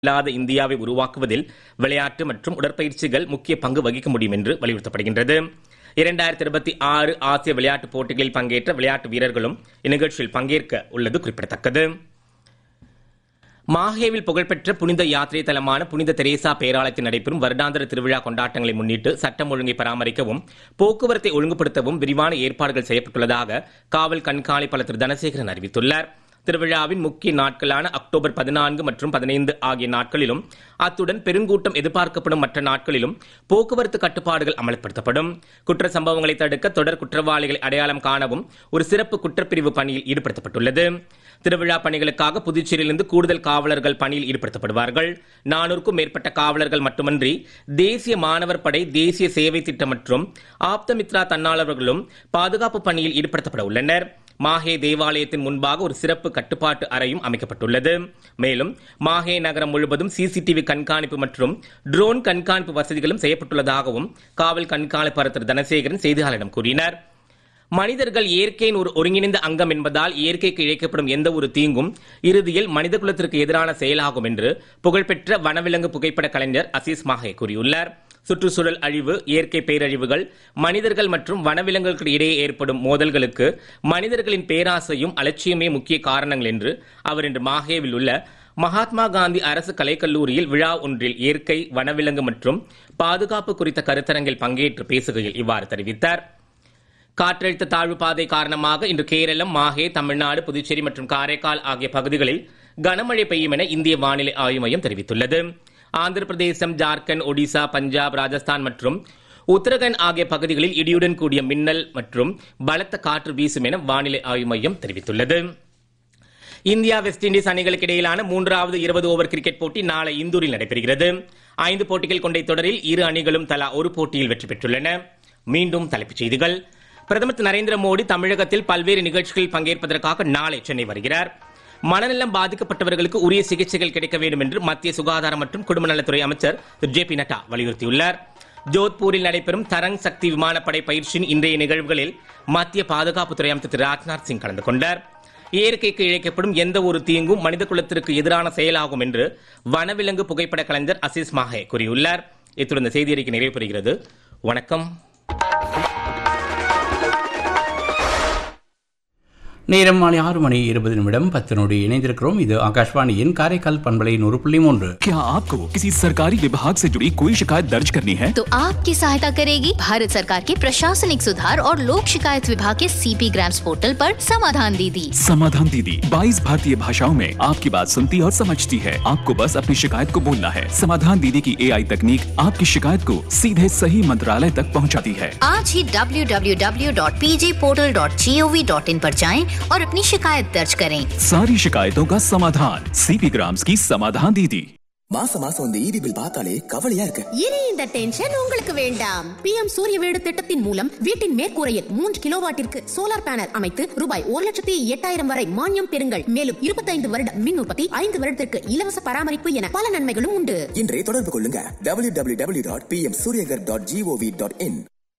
இல்லாத இந்தியாவை உருவாக்குவதில் விளையாட்டு மற்றும் உடற்பயிற்சிகள் முக்கிய பங்கு வகிக்க முடியும் என்று வலியுறுத்தப்படுகின்றது இரண்டாயிரத்தி இருபத்தி ஆறு ஆசிய விளையாட்டுப் போட்டிகளில் பங்கேற்ற விளையாட்டு வீரர்களும் இந்நிகழ்ச்சியில் பங்கேற்க உள்ளது குறிப்பிடத்தக்கது மாஹேவில் புகழ்பெற்ற புனித யாத்திரை தலமான புனித தெரேசா பேராலயத்தில் நடைபெறும் வருடாந்திர திருவிழா கொண்டாட்டங்களை முன்னிட்டு சட்டம் ஒழுங்கை பராமரிக்கவும் போக்குவரத்தை ஒழுங்குபடுத்தவும் விரிவான ஏற்பாடுகள் செய்யப்பட்டுள்ளதாக காவல் கண்காணிப்பாளர் திரு தனசேகரன் அறிவித்துள்ளார் திருவிழாவின் முக்கிய நாட்களான அக்டோபர் பதினான்கு மற்றும் பதினைந்து ஆகிய நாட்களிலும் அத்துடன் பெருங்கூட்டம் எதிர்பார்க்கப்படும் மற்ற நாட்களிலும் போக்குவரத்து கட்டுப்பாடுகள் அமல்படுத்தப்படும் குற்ற சம்பவங்களை தடுக்க தொடர் குற்றவாளிகளை அடையாளம் காணவும் ஒரு சிறப்பு குற்றப்பிரிவு பணியில் ஈடுபடுத்தப்பட்டுள்ளது திருவிழா பணிகளுக்காக புதுச்சேரியிலிருந்து கூடுதல் காவலர்கள் பணியில் ஈடுபடுத்தப்படுவார்கள் நானூறுக்கும் மேற்பட்ட காவலர்கள் மட்டுமன்றி தேசிய மாணவர் படை தேசிய சேவை திட்டம் மற்றும் ஆப்தமித்ரா தன்னாளர்களும் பாதுகாப்பு பணியில் ஈடுபடுத்தப்பட உள்ளனர் மாஹே தேவாலயத்தின் முன்பாக ஒரு சிறப்பு கட்டுப்பாட்டு அறையும் அமைக்கப்பட்டுள்ளது மேலும் மாஹே நகரம் முழுவதும் சிசிடிவி கண்காணிப்பு மற்றும் ட்ரோன் கண்காணிப்பு வசதிகளும் செய்யப்பட்டுள்ளதாகவும் காவல் கண்காணிப்பாளர் திரு தனசேகரன் செய்தியாளரிடம் கூறினார் மனிதர்கள் இயற்கையின் ஒரு ஒருங்கிணைந்த அங்கம் என்பதால் இயற்கைக்கு இழைக்கப்படும் எந்த ஒரு தீங்கும் இறுதியில் மனித குலத்திற்கு எதிரான செயலாகும் என்று புகழ்பெற்ற வனவிலங்கு புகைப்பட கலைஞர் அசீஸ் மாஹே கூறியுள்ளார் சுற்றுச்சூழல் அழிவு இயற்கை பேரழிவுகள் மனிதர்கள் மற்றும் வனவிலங்குகளுக்கு இடையே ஏற்படும் மோதல்களுக்கு மனிதர்களின் பேராசையும் அலட்சியமே முக்கிய காரணங்கள் என்று அவர் இன்று மாஹேவில் உள்ள மகாத்மா காந்தி அரசு கலைக்கல்லூரியில் விழா ஒன்றில் இயற்கை வனவிலங்கு மற்றும் பாதுகாப்பு குறித்த கருத்தரங்கில் பங்கேற்று பேசுகையில் இவ்வாறு தெரிவித்தார் காற்றழுத்த தாழ்வு பாதை காரணமாக இன்று கேரளம் மாஹே தமிழ்நாடு புதுச்சேரி மற்றும் காரைக்கால் ஆகிய பகுதிகளில் கனமழை பெய்யும் என இந்திய வானிலை ஆய்வு மையம் தெரிவித்துள்ளது ஆந்திர பிரதேசம் ஜார்க்கண்ட் ஒடிசா பஞ்சாப் ராஜஸ்தான் மற்றும் உத்தரகண்ட் ஆகிய பகுதிகளில் இடியுடன் கூடிய மின்னல் மற்றும் பலத்த காற்று வீசும் என வானிலை ஆய்வு மையம் தெரிவித்துள்ளது இந்தியா வெஸ்ட் இண்டீஸ் அணிகளுக்கு இடையிலான மூன்றாவது இருபது ஓவர் கிரிக்கெட் போட்டி நாளை இந்தூரில் நடைபெறுகிறது ஐந்து போட்டிகள் கொண்ட தொடரில் இரு அணிகளும் தலா ஒரு போட்டியில் வெற்றி பெற்றுள்ளன மீண்டும் தலைப்புச் செய்திகள் பிரதமர் திரு நரேந்திர மோடி தமிழகத்தில் பல்வேறு நிகழ்ச்சிகளில் பங்கேற்பதற்காக நாளை சென்னை வருகிறார் மனநலம் பாதிக்கப்பட்டவர்களுக்கு உரிய சிகிச்சைகள் கிடைக்க வேண்டும் என்று மத்திய சுகாதாரம் மற்றும் குடும்ப நலத்துறை அமைச்சர் திரு ஜே பி நட்டா வலியுறுத்தியுள்ளார் ஜோத்பூரில் நடைபெறும் தரங் சக்தி விமானப்படை பயிற்சியின் இன்றைய நிகழ்வுகளில் மத்திய பாதுகாப்புத்துறை அமைச்சர் திரு ராஜ்நாத் சிங் கலந்து கொண்டார் இயற்கைக்கு இழைக்கப்படும் எந்த ஒரு தீங்கும் மனித குலத்திற்கு எதிரான செயலாகும் என்று வனவிலங்கு புகைப்பட கலைஞர் அசீஸ் மாஹே கூறியுள்ளார் இத்துடன் இந்த செய்தி அறிக்கை நிறைவு பெறுகிறது வணக்கம் நேரம் மாலை ஆறு மணி இருபது நிமிடம் பத்து நொடி இணைந்திருக்கிறோம் இது ஆகாஷ்வாணியின் காரைக்கால் பண்பலை நூறு புள்ளி மூன்று क्या आपको किसी सरकारी विभाग से जुड़ी कोई शिकायत दर्ज करनी है तो आपकी सहायता करेगी भारत सरकार के प्रशासनिक सुधार और लोक शिकायत विभाग के सीपी ग्राम्स पोर्टल पर समाधान दीदी समाधान दीदी 22 भारतीय भाषाओं में आपकी बात सुनती और समझती है आपको बस अपनी शिकायत को बोलना है समाधान दीदी की एआई तकनीक आपकी शिकायत को सीधे सही मंत्रालय तक पहुंचाती है आज ही www.pjportal.gov.in पर जाएं और अपनी शिकायत दर्ज करें सारी शिकायतों का समाधान सीपी ग्राम्स की समाधान दीदी மாசம் மாசம் இந்த ஈபி பில் பார்த்தாலே கவலையா இருக்கு இனி இந்த டென்ஷன் உங்களுக்கு வேண்டாம் பிஎம் சூரிய வீடு திட்டத்தின் மூலம் வீட்டின் மேற்கூரையில் மூன்று கிலோவாட்டிற்கு சோலார் பேனல் அமைத்து ரூபாய் ஒரு லட்சத்தி எட்டாயிரம் வரை மானியம் பெறுங்கள் மேலும் இருபத்தைந்து வருட மின் உற்பத்தி ஐந்து வருடத்திற்கு இலவச பராமரிப்பு என பல நன்மைகளும் உண்டு இன்றே தொடர்பு கொள்ளுங்க W W W dot P M Suryaghar dot GOV dot in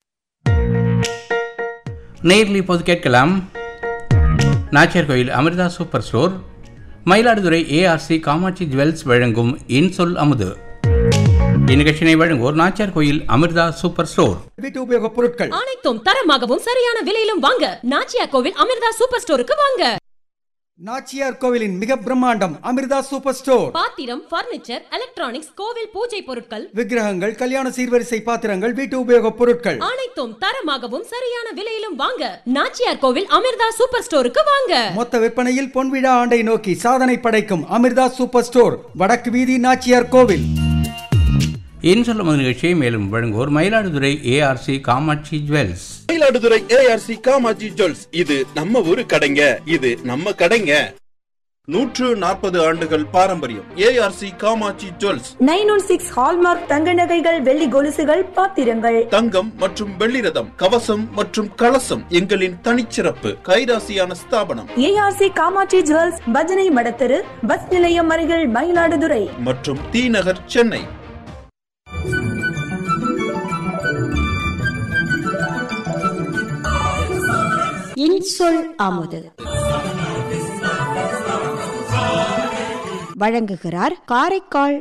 நேரில் இப்போது கேட்கலாம் Nachiyar Koil Amirtha super store Mayiladuthurai ARC Kamatchi jewels வழங்கும் இன்சொல் அமுது இந்நிகழ்ச்சியினை வழங்குவோர் நாச்சியார் கோயில் அமிர்தா சூப்பர் ஸ்டோர் வீட்டு உபயோகப் பொருட்கள் அனைத்தும் தரமாகவும் சரியான விலையிலும் வாங்க நாச்சியா கோவில் அமிர்தா சூப்பர் ஸ்டோருக்கு வாங்க நாச்சியார் கோவிலின் மிக பிரம்மாண்டம் அமிர்தா சூப்பர் ஸ்டோர் பாத்திரம் பர்னிச்சர் எலக்ட்ரானிக்ஸ் கோவில் பூஜை பொருட்கள் விக்கிரகங்கள் கல்யாண சீர்வரிசை பாத்திரங்கள் வீட்டு உபயோகப் பொருட்கள் அனைத்தும் தரமாகவும் சரியான விலையிலும் வாங்க நாச்சியார் கோவில் அமிர்தா சூப்பர் ஸ்டோருக்கு வாங்க மொத்த விற்பனையில் பொன்விழா ஆண்டை நோக்கி சாதனை படைக்கும் அமிர்தா சூப்பர் ஸ்டோர் வடக்கு வீதி நாச்சியார் கோவில் இன்சொல் அமுது நிகழ்ச்சியை மேலும் வழங்குவோர் Mayiladuthurai ARC Kamatchi jewels Mayiladuthurai ARC Kamatchi jewels இது நம்ம ஊரு கடைங்க இது நம்ம கடைங்க நூற்று நாற்பது ஆண்டுகள் பாரம்பரியம் ARC Kamatchi jewels nine one six hallmark தங்க நகைகள் வெள்ளி கொலுசுகள் பாத்திரங்கள் தங்கம் மற்றும் வெள்ளி ரதம் கவசம் மற்றும் கலசம் எங்களின் தனிச்சிறப்பு கைராசியான ஸ்தாபனம் ஏஆர்சி காமாட்சி ஜுவல்ஸ் பஜனை மடத்தெரு பஸ் நிலையம் அருகில் மயிலாடுதுறை மற்றும் தி நகர் சென்னை இன்சொல் அமுது வழங்குகிறார் காரைக்கால்